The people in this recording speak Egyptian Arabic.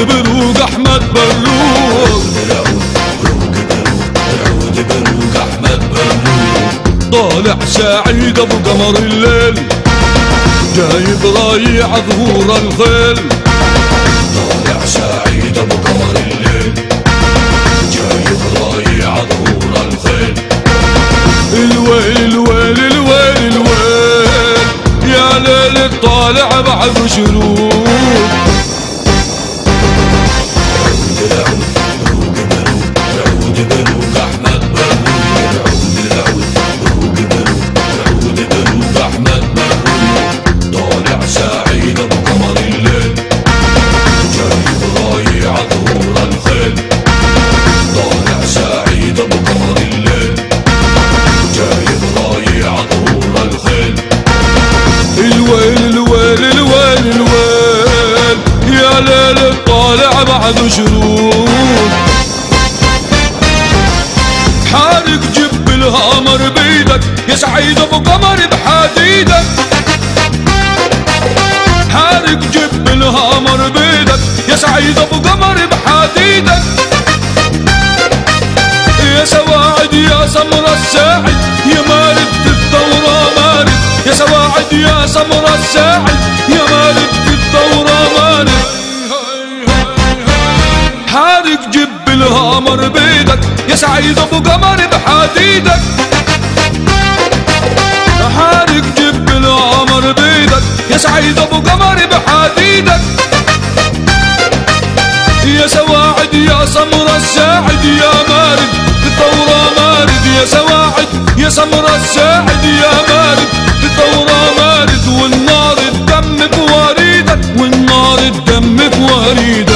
بروق احمد بروق العود بروق احمد بروق طالع سعيد ابو قمر الليل جايب رايع ظهور الخيل طالع سعيد ابو قمر الليل جايب رايع ظهور الخيل الويل الويل الويل الويل يا ليل طالع بعد شروق العود بروق بروق العود بروق احمد بروق العود العود بروق بروق العود بروق احمد بروق طالع سعيد ابو قمر الليل جايب رايع ظهور الخيل طالع سعيد ابو قمر الليل جايب رايع ظهور الخيل الويل الويل الويل الويل يا ليل طالع بعد شروق حارق جب الهامر بيدك يا سعيد ابو قمر بحديدك حارق جب الهامر بيدك يا سعيد ابو قمر بحديدك يا سواعد يا سمر الساعد يا مارد الثورة مارد يا سواعد يا سمر الساعد يا مارد الثورة مارد حارق جب الهامر بيدك يا سعيد ابو قمر بحديدك حارق جب الهامر بيدك يا سعيد ابو قمر بحديدك يا سواعد يا سمر الساعد يا مارد الثورة مارد يا سواعد يا سمر الساعد يا مارد الثورة مارد والنار الدم في وريدك والنار الدم في وريدك